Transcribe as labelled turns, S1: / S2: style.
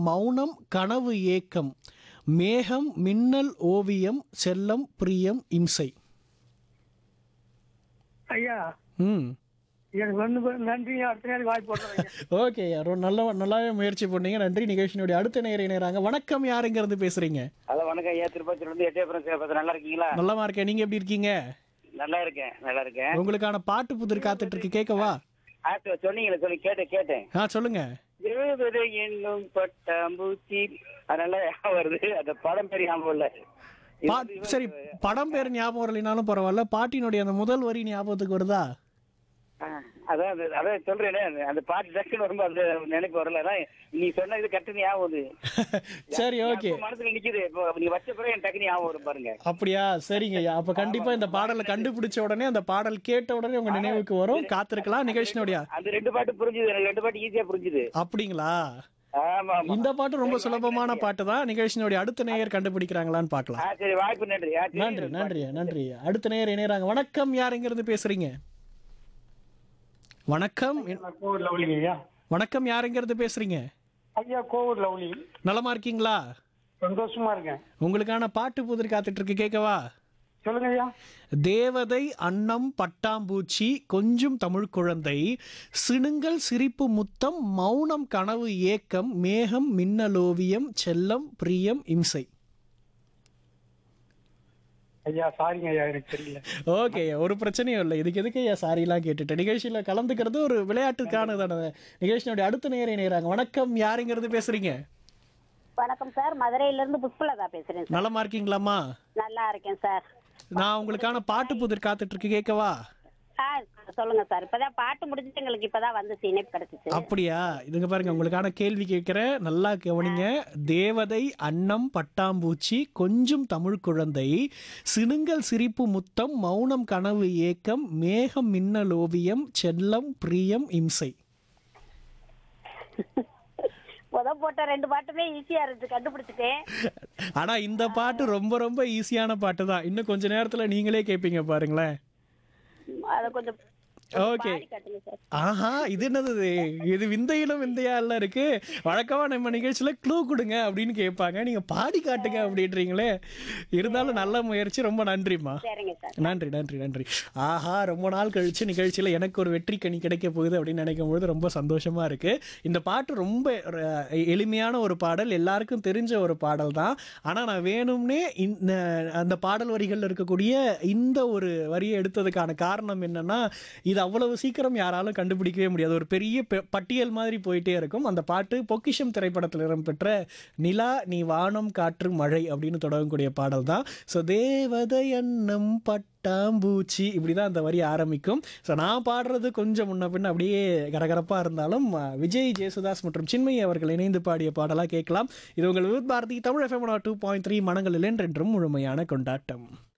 S1: மௌனம் கனவு ஏக்கம் மேகம் மின்னல் ஓவியம் செல்லம் பிரியம் இம்சை
S2: ஐயா
S1: ம்
S2: எனக்கு வந்து நன்றி அடுத்த நேரம் வாய்ப்பு போடுறேன்
S1: ஓகே ரொம்ப நல்ல நல்லாவே முயற்சி பண்ணீங்க நன்றி நிகழ்ச்சியினுடைய அடுத்த நேர இணையறாங்க வணக்கம் யாருங்கிறது பேசுறீங்க
S3: ஹலோ வணக்கம் ஐயா திருப்பத்தூர்ல இருந்து எட்டயபுரம் சேப்பத்து நல்லா இருக்கீங்களா
S1: நல்லமா இருக்கேன் நீங்க எப்படி இருக்கீங்க
S3: நல்லா இருக்கேன் நல்லா இருக்கேன்
S1: உங்களுக்கான பாட்டு புதிர் காத்துட்டு இருக்கு கேட்கவா
S3: ஆ, சொ- சொன்னீங்களே சொல்லி கேட்டேன் கேட்டேன்
S1: ஆ சொல்லுங்க
S3: இருபது என்னும் பட்டாம்பூச்சி அதனால ஞாபகம் வருது அந்த படம் பேர் ஞாபகம் இல்ல
S1: பா சரி படம் பேர் ஞாபகம் வரலைனாலும் பரவாயில்ல பாட்டினுடைய அந்த முதல் வரி ஞாபகத்துக்கு வருதா
S3: ஆ, அதான் அது- அதான் சொல்றேனே அந்த- அந்த பாட்டு டக்குன்னு வரும்போது அந்த நினைப்பு வரல அதான் நீ சொன்ன இது கட்டு ஞாபகம் வருது
S1: சரி ஓகே
S3: அப்ப மனசுல நிக்குது இப்போ நீ வச்ச பிறகு எனக்கு டக்குனு ஞாபகம் வரும் பாருங்க
S1: அப்படியா சரிங்க ஐயா அப்ப கண்டிப்பா இந்த பாடலை கண்டுபிடிச்ச உடனே அந்த பாடல் கேட்ட உடனே உங்க நினைவுக்கு வரும் காத்திருக்கலாம் நிகழ்ச்சியினுடைய
S3: அந்த ரெண்டு பாட்டு புரிஞ்சுது எனக்கு ரெண்டு பாட்டு ஈஸியா புரிஞ்சுது
S1: அப்படிங்களா
S3: ஆமா ஆமா
S1: இந்த பாட்டு ரொம்ப சுலபமான பாட்டு தான் நிகழ்ச்சியினுடைய அடுத்த நேயர் கண்டுபிடிக்கிறாங்களான்னு பார்க்கலாம்
S3: ஆ சரி வாய்ப்பு நன்றி ஆ, சரி.
S1: நன்றி நன்றி நன்றி அடுத்த நேயர் இணையறாங்க வணக்கம் யார் எங்க இருந்து பேசுறீங்க வணக்கம்
S2: நான் கோவில் லவ்லிங்க ஐயா
S1: வணக்கம் யார் எங்க இருந்து பேசுறீங்க
S2: ஐயா கோவில் லவ்லி
S1: நலமா இருக்கீங்களா
S2: சந்தோஷமா இருக்கேன்
S1: உங்களுக்கான பாட்டு புதிர் காத்துட்டு இருக்கு கேட்கவா
S2: சொல்லுங்க ஐயா
S1: தேவதை அன்னம் பட்டாம்பூச்சி கொஞ்சம் தமிழ் குழந்தை சிணுங்கல் சிரிப்பு முத்தம் மௌனம் கனவு ஏக்கம் மேகம் மின்னலோவியம் செல்லம் பிரியம் இம்சை
S2: ஐயா சாரிங்க ஐயா எனக்கு தெரியல
S1: ஓகே ஒரு பிரச்சனையும் இல்லை இதுக்கு எதுக்கு ஐயா சாரிலாம் கேட்டுட்டு நிகழ்ச்சியில் கலந்துக்கிறது ஒரு விளையாட்டுக்கானதான நிகழ்ச்சியினுடைய அடுத்த நேரம் இணையறாங்க வணக்கம் யாருங்கிறது பேசுறீங்க
S4: வணக்கம் சார் மதுரையில இருந்து புஷ்பலதா பேசுறேன் சார்
S1: நலமா இருக்கீங்களாம்மா
S4: நல்லா இருக்கேன் சார்
S1: நான் உங்களுக்கான பாட்டு புதிர் காத்துட்டு இருக்கு கேட்கவா
S4: ஆ சொல்லுங்க சார் இப்பதான் பாட்டு முடிஞ்சிட்டு எங்களுக்கு இப்பதான் வந்து இணைப்பு கிடைச்சிச்சு
S1: அப்படியா இதுங்க பாருங்க உங்களுக்கான கேள்வி கேட்கிறேன் நல்லா கவனிங்க தேவதை அன்னம் பட்டாம்பூச்சி கொஞ்சம் தமிழ் குழந்தை சிணுங்கல் சிரிப்பு முத்தம் மௌனம் கனவு ஏக்கம் மேகம் மின்னல் ஓவியம் செல்லம் பிரியம் இம்சை
S4: முத போட்ட ரெண்டு பாட்டுமே ஈஸியா இருந்துச்சு கண்டுபிடிச்சிட்டேன்
S1: ஆனா இந்த பாட்டு ரொம்ப ரொம்ப ஈஸியான பாட்டு தான் இன்னும் கொஞ்ச நேரத்துல நீங்களே கேட்பீங்க பாருங்களேன்
S4: அத கொஞ்சம்
S1: ஓகே
S4: பாடி காட்டுங்க சார்
S1: ஆஹா இது என்னது இது? இது விந்தையிலும் விந்தையா எல்லாம் இருக்கு வழக்கமா நம்ம நிகழ்ச்சியில க்ளூ கொடுங்க அப்படின்னு கேட்பாங்க நீங்க பாடி காட்டுங்க அப்படின்றீங்களே இருந்தாலும் நல்ல முயற்சி ரொம்ப நன்றிம்மா
S4: சரிங்க சார்
S1: நன்றி நன்றி நன்றி ஆஹா ரொம்ப நாள் கழிச்சு நிகழ்ச்சியில் எனக்கு ஒரு வெற்றி கனி கிடைக்க போகுது அப்படின்னு நினைக்கும் பொழுது ரொம்ப சந்தோஷமா இருக்கு இந்த பாட்டு ரொம்ப அஹ், எளிமையான ஒரு பாடல் எல்லாருக்கும் தெரிஞ்ச ஒரு பாடல் தான் ஆனால் நான் வேணும்னே இந்த அந்த பாடல் வரிகளில் இருக்கக்கூடிய இந்த ஒரு வரியை எடுத்ததுக்கான காரணம் என்னன்னா இது அவ்வளவு சீக்கிரம் யாராலும் கண்டுபிடிக்கவே முடியாது ஒரு பெரிய பெ- பட்டியல் மாதிரி போயிட்டே இருக்கும் அந்த பாட்டு பொக்கிஷம் திரைப்படத்தில் இடம்பெற்ற நிலா நீ வானம் காற்று மழை அப்படின்னு தொடங்கக்கூடிய பாடல் தான் ஸோ தேவதை எண்ணம் பட்டாம்பூச்சி இப்படி தான் அந்த வரி ஆரம்பிக்கும் ஸோ நான் பாடுறது கொஞ்சம் முன்ன பின்ன அப்படியே கரகரப்பாக இருந்தாலும் அஹ், விஜய் ஜேசுதாஸ் மற்றும் சின்மயி அவர்கள் இணைந்து பாடிய பாடலாக கேட்கலாம் இது உங்கள் Vividh Bharati Tamil FM two point three மனங்களில் என்றென்றும் முழுமையான கொண்டாட்டம்